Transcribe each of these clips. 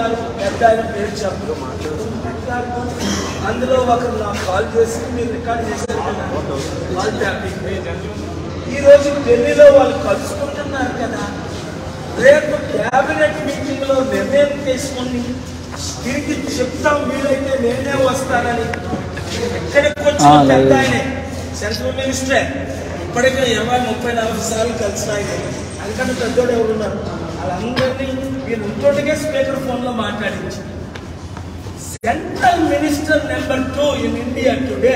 ఉన్నారు పెద్ద ఆయన పేరు చెప్పరు మాట్లాడుతూ అందులో ఒకరు నాకు కాల్ చేసి మీరు రికార్డ్ చేశారు కదా కాల్ ట్యాపింగ్ ఈ రోజు ఢిల్లీలో వాళ్ళు కలుసుకుంటున్నారు కదా రేపు క్యాబినెట్ మీటింగ్ లో నిర్ణయం తీసుకుని తిరిగి చెప్తాం వీలైతే నేనే వస్తానని ఎక్కడికి వచ్చిన ఆ, లేదు. పెద్ద ఆయనే సెంట్రల్ మినిస్టరే ఇప్పటికే ఇరవై ముప్పై నలభై సార్లు కలిసిన ఆయన అందుకని పెద్దోడు ఎవరున్నారు వాళ్ళందరినీ మీరు ఇంకోటికే స్పీకర్ ఫోన్ లో మాట్లాడించి central minister number two in India today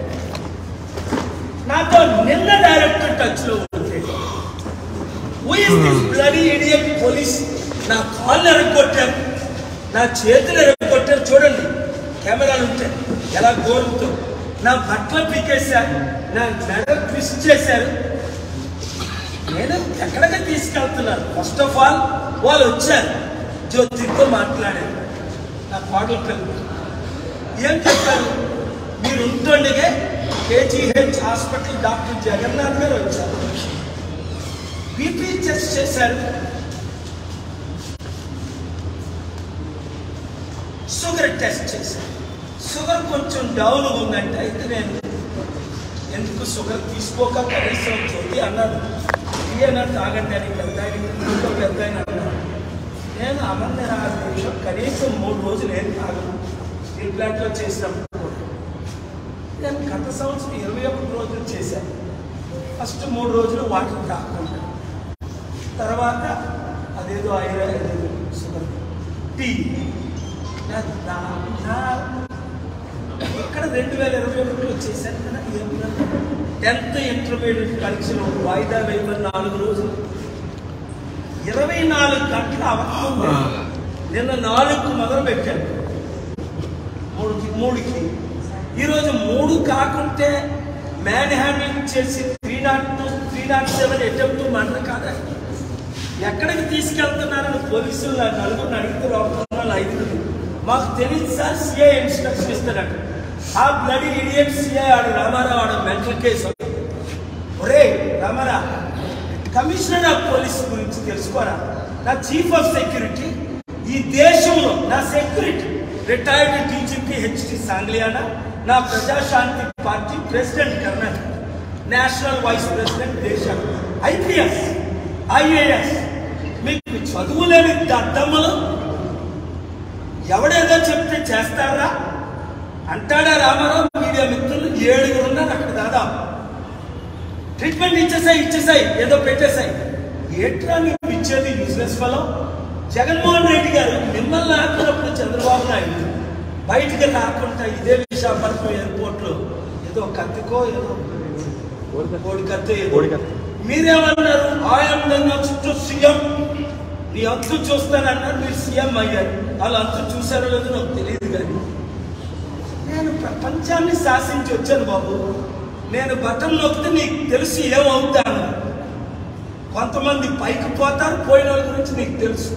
నాతో నిన్న డైరెక్ట్ టచ్ లో ఉంది who is this bloody idiot police నా కాళ్ళు ఎరగొట్టారు నా చేతులు ఎరగొట్టారు చూడండి కెమెరాలు ఉంటాయి ఎలా గోరుతో నా బట్టలు పీకేశారు నా మెడ ట్విస్ట్ చేశారు నేను ఎక్కడికి తీసుకెళ్తున్నాను ఫస్ట్ ఆఫ్ ఆల్ వాళ్ళు వచ్చారు జ్యోతితో మాట్లాడారు నా కోడల పిల్లలు ఏం చెప్పారు మీరు ఉంటుండగా కేజీహెచ్ హాస్పిటల్ డాక్టర్ జగన్నాథ్ గారు వచ్చారు బీపీ టెస్ట్ చేశారు షుగర్ టెస్ట్ చేశారు షుగర్ కొంచెం డౌన్ ఉందంటే అయితే నేను ఎందుకు షుగర్ తీసుకోక కనీసం జ్యోతి అన్నాను ఇయ్యనా తాగండి అని పెద్ద ఆయన, ఇంకో పెద్ద ఆయన అన్నారు నేను అమర్ని ఆరు నిమిషం కనీసం మూడు రోజులు ఏం తాగను స్టీల్ ప్లాంట్లో చేసినప్పుడు నేను గత సంవత్సరం ఇరవై ఒకటి రోజులు చేశాను ఫస్ట్ మూడు రోజులు వాటర్ తాగకుండా తర్వాత అదేదో ఐరన్ షుగర్ టీ నా- నా- నా- ఇక్కడ రెండు వేల ఇరవై ఒకటిలో చేశాను కదా టెన్త్ ఇంటర్మీడియట్ పరీక్షలు వాయిదా వేయమని నాలుగు రోజులు ఇరవై నాలుగు గంటల అవకాశం నిన్న నాలుగు మొదలు పెట్టాను మూడుకి మూడుకి ఈరోజు మూడు కాకుంటే మ్యాన్ హ్యాండ్లింగ్ చేసి three nought two three nought seven attempt murder కాదా ఎక్కడికి తీసుకెళ్తున్నారని పోలీసులు నా నలుగురిని అడిగితే లోపల ఐదుగురు మాకు తెలియదు సార్ సిఐ ఇన్స్ట్రక్షన్ ఇస్తాడట ఆ బ్లడీ ఇడియట్ సిఐ ఆడు రామారావు ఆడు మెంటల్ కేసు ఒరే రామారా కమిషనర్ ఆఫ్ పోలీస్ గురించి తెలుసుకోరా నా చీఫ్ ఆఫ్ సెక్యూరిటీ ఈ దేశంలో నా security retired DGP H D Sangliana నా Prajashanti party president Karnataka national vice president దేశం ఐపీఎస్ ఐఏఎస్ మీకు చదువు లేని దద్దమ్మలు ఎవడేదో చెప్తే చేస్తారా అంటాడా రామారావు మీడియా మిత్రులు ఏడుగురు ఉన్నారు అక్కడ దాదాపు ట్రీట్మెంట్ ఇచ్చేసాయి ఇచ్చేసాయి ఏదో పెట్టేసాయి ఏట్రా నీకు ఇచ్చేది యూజ్లెస్ ఫలం జగన్మోహన్ రెడ్డి గారు మిమ్మల్ని ఆపినప్పుడు చంద్రబాబు నాయుడు బయటికి రాకుండా ఇదే విశాఖపట్నం ఎయిర్పోర్ట్ లో ఏదో కత్తికో ఏదో కోడి కత్తి ఏదో. మీరేమన్నారు ఆయమ్ చుట్టూ సీఎం నీ అంతు చూస్తానన్నారు మీరు సీఎం అయ్యారు వాళ్ళు అంతు చూసారో లేదో నాకు తెలియదు కానీ నేను ప్రపంచాన్ని శాసించి వచ్చాను బాబు నేను బటన్ నొక్కితే నీకు తెలిసి ఏమవుతాను కొంతమంది పైకి పోతారు పోయిన వాళ్ళ గురించి నీకు తెలుసు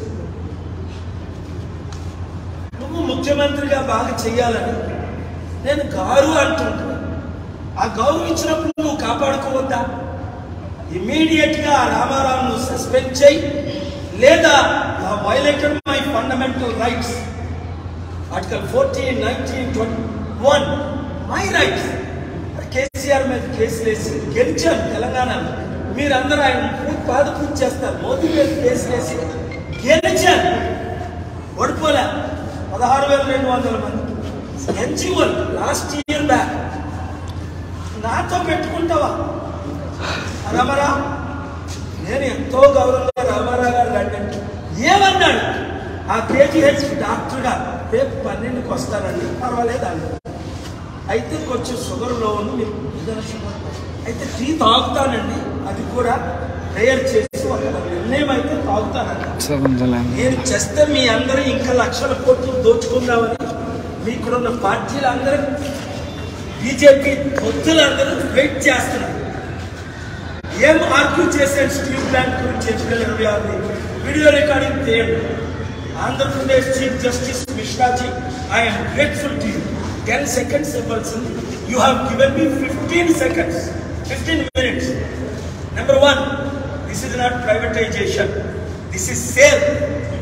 నువ్వు ముఖ్యమంత్రిగా బాగా చెయ్యాలని నేను గారు అంటుంటా ఆ గౌరవం ఇచ్చినప్పుడు నువ్వు కాపాడుకోవద్దా ఇమీడియట్ గా ఆ రామారావును సస్పెండ్ చేయి లేదా violated my fundamental rights article fourteen nineteen twenty one my rights KCR మీద కేసులు వేసి గెలిచాను తెలంగాణలో మీరందరూ ఆయన పూజ పాద పూజ చేస్తారు మోదీ మీద కేసులు వేసి గెలిచాను ఓడిపోలే పదహారు వేల రెండు వందల మంది ఎన్జిఓలు లాస్ట్ ఇయర్ బ్యాక్ నాతో పెట్టుకుంటావా రమరా నేను ఎంతో గౌరవంగా రామారావు గారు అంటే ఏమన్నాడు ఆ కేజీహెచ్ డాక్టర్గా రేపు పన్నెండుకి వస్తానండి పర్వాలేదు అన్నాడు అయితే కొంచెం షుగర్ లో ఉంది మీకు ఏదైనా షుగర్ అయితే టీ తాగుతానండి అది కూడా ప్రేయర్ చేసి ఒక నిర్ణయం అయితే తాగుతానండి నేను చేస్తే మీ అందరూ ఇంకా లక్షల కోట్లు దోచుకుందామని మీకున్న పార్టీలు అందరూ బీజేపీ పొత్తులందరూ వెయిట్ చేస్తున్నారు ఏం ఆర్గ్యూ చేశాడు స్టీల్ ప్లాంట్ గురించి ఎన్నికల ఇరవై ఆరు వీడియో రికార్డింగ్ చేయండి ఆంధ్రప్రదేశ్ చీఫ్ జస్టిస్ మిశ్రాజీ I'm grateful to you ten seconds ఇవ్వాల్సింది you have given me fifteen seconds fifteen minutes number one this is not privatisation this is sale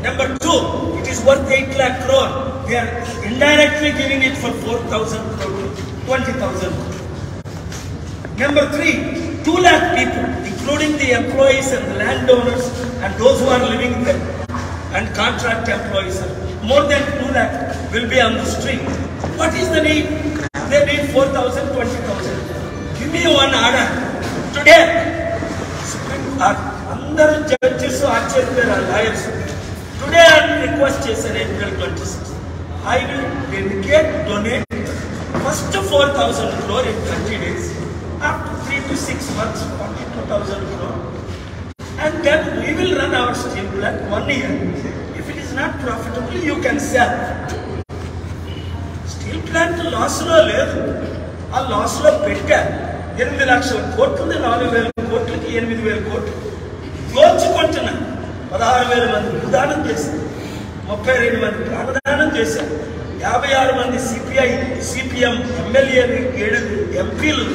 Number two, it is worth 8 lakh crore. They are indirectly giving it for 4,000 crore, 20,000 crore. Number three, 2 lakh people, including the employees and the landowners and those who are living there and contract employees, more than 2 lakh will be on the street. What is the need? They need 4,000, 20,000. Give me one order. Today, Supreme Court, అందరూ judges ఆశ్చర్యపోయారు lawyers today I request చేశాను April twenty six I will dedicate donate first four thousand crore in thirty days after three to six months forty two thousand crore and then we will run our steel plant one year if it is not profitable you can sell steel plant loss లో లేదు ఆ loss లో పెట్టారు ఎనిమిది లక్షల కోట్లది నాలుగు వేల కోట్లకి ఎనిమిది వేల కోట్లు దోచుకుంటున్నా పదహారు వేల మంది ప్రదానం చేశారు ముప్పై రెండు మంది ప్రాణదానం చేశారు యాభై ఆరు మంది సిపిఐ సిపిఎం ఎమ్మెల్యేలు ఏడు ఎంపీలు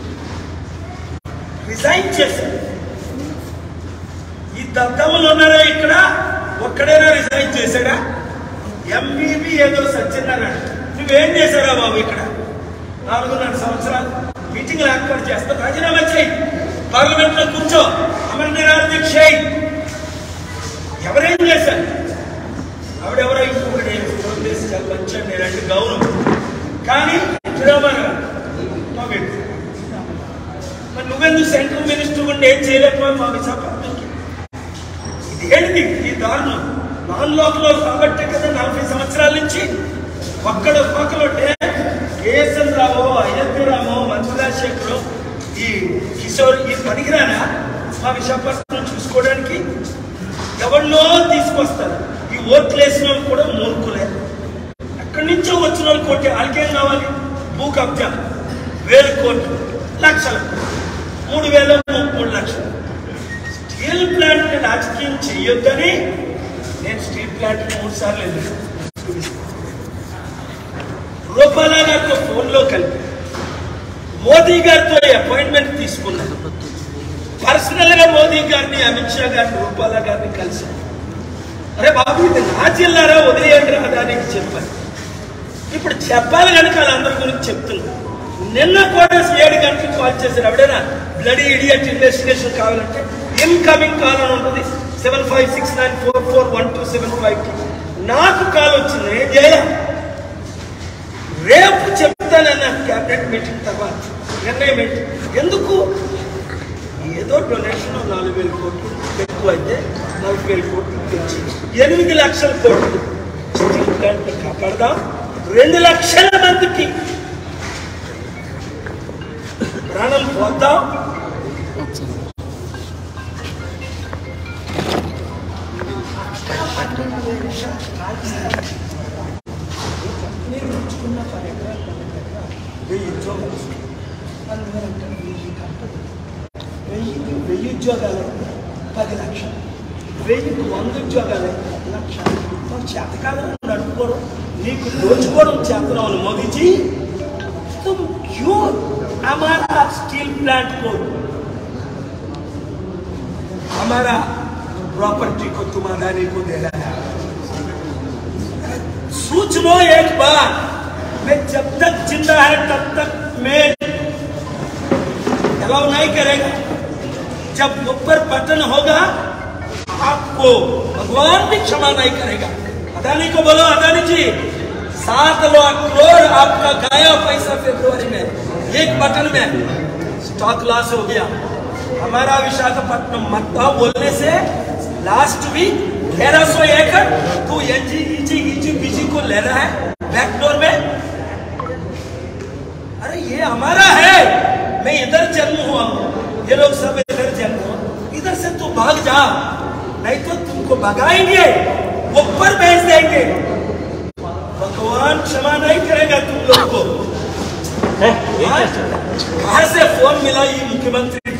రిజైన్ చేశారు ఈ దద్దములు ఉన్నారా ఇక్కడ ఒక్కడైనా రిజైన్ చేశాడా ఎంబీబీ ఏదో సత్యనారాయణ నువ్వేం చేశారా బాబు ఇక్కడ నాలుగున్నర సంవత్సరాలు మీటింగ్లు ఏర్పాటు చేస్తా రాజీనామా చేయి పార్లమెంట్ లో కూర్చో అమర నిరాదీక్ష చేయి ఎవరేం చేశారు ఆవిడెవరో ఇంకొకటి ఫోన్ చేసి చాలా మంచి నేనంటే గౌరవం కానీ విరామరా మా వ్యక్తి మరి నువ్వెందుకు సెంట్రల్ మినిస్టర్ ఉండి ఏం చేయలేకపోయావు మా విశాఖపట్నంకి ఇది ఏంటి ఈ దారుణం నాన్ లోకల్ కాబట్టే కదా నలభై సంవత్సరాల నుంచి ఒక్కడ ఒక్కలుంటే కేఎస్ఎన్ రావు అయోధ్య రాము మంజు రాజశేఖర్ ఈ కిషోర్ ఈ పనికిరానా మా విశాఖపట్నం చూసుకోవడానికి ఎవరినో తీసుకొస్తారు ఈ ఓట్లు వేసిన వాళ్ళు కూడా మూర్ఖులే ఎక్కడి నుంచో వచ్చిన వాళ్ళు కొట్టి వాళ్ళకేం కావాలి భూ కబ్జా వేలు కోట్లు లక్షలు మూడు వేల మూడు లక్షలు స్టీల్ ప్లాంట్ రాజకీయం చెయ్యొద్దని నేను స్టీల్ ప్లాంట్ మూడు సార్లు వెళ్ళాను రూపాల గారితో ఫోన్లో కలిపి మోదీ గారితో అపాయింట్మెంట్ తీసుకున్నాను పర్సనల్ గా మోదీ గారిని అమిత్ షా గారిని రూపాల గారిని కలిసి అరే బాబు ఇది నా జిల్లారా వదిలేయండి రాదానికి చెప్పాను ఇప్పుడు చెప్పాలి కనుక వాళ్ళందరి గురించి చెప్తున్నా నిన్న కూడా ఏడు గంటలకు కాల్ చేశారు ఎవడైనా బ్లడీ ఇడియట్ ఇన్వెస్టిగేషన్ కావాలంటే ఇన్కమింగ్ కాల్ అని ఉంటుంది seven five six nine four four one two seven five నాకు కాల్ వచ్చింది ఏం చేయాలి రేపు చెప్తానన్న క్యాబినెట్ మీటింగ్ తర్వాత నిర్ణయం ఏంటి ఎందుకు ఏదో డొనేషన్ నాలుగు వేల కోట్లు ఎక్కువ అయితే నలభై వేల కోట్లు తెచ్చి ఎనిమిది లక్షల కోట్లు స్టీల్ ప్లాంట్ కాపాడదాం రెండు లక్షల మందికి ప్రాణం పోద్దాం మీరు ఉంచుకున్న పది ఎకరాల దగ్గర వెయ్యి ఉద్యోగాలు వస్తాయి. అందువల్ల అంటే వెయ్యి కంపెనీ వెయ్యికి వెయ్యి ఉద్యోగాలు అయితే పది లక్షలు వెయ్యికి వంద ఉద్యోగాలు అయితే లక్ష మరి చేతకాలం నడుపుకోవడం నీకు దోచుకోవడం చేతనం మోదీజీ तुम क्यों हमारा स्टील प्लांट को हमारा प्रॉपर्टी को तुम अदानी को दे रहा है सोच लो एक बार मैं जब तक जिंदा है तब तक मैं अलाउ नहीं करेगा जब ऊपर बटन होगा आपको भगवान भी क्षमा नहीं करेगा अदानी को बोलो अदानी जी सात लाख करोड़ आपका गाया पैसा फरवरी में एक बटन में स्टॉक लॉस हो गया हमारा विशाखापट्टनम मत्ता बोलने से लास्ट वीक तेरह सौ एकड़ तू एनजी ईजी ईजी बीजी को ले रहा है बैकडोर में अरे ये हमारा है मैं इधर जन्म हुआ हूँ ये लोग सब इधर जन्म हुआ इधर से तू भाग जा नहीं तो तुमको भगाएंगे ऊपर भेज देंगे भगवान क्षमा नहीं करेगा तुम लोग को कहाँ से फोन मिला ये मुख्यमंत्री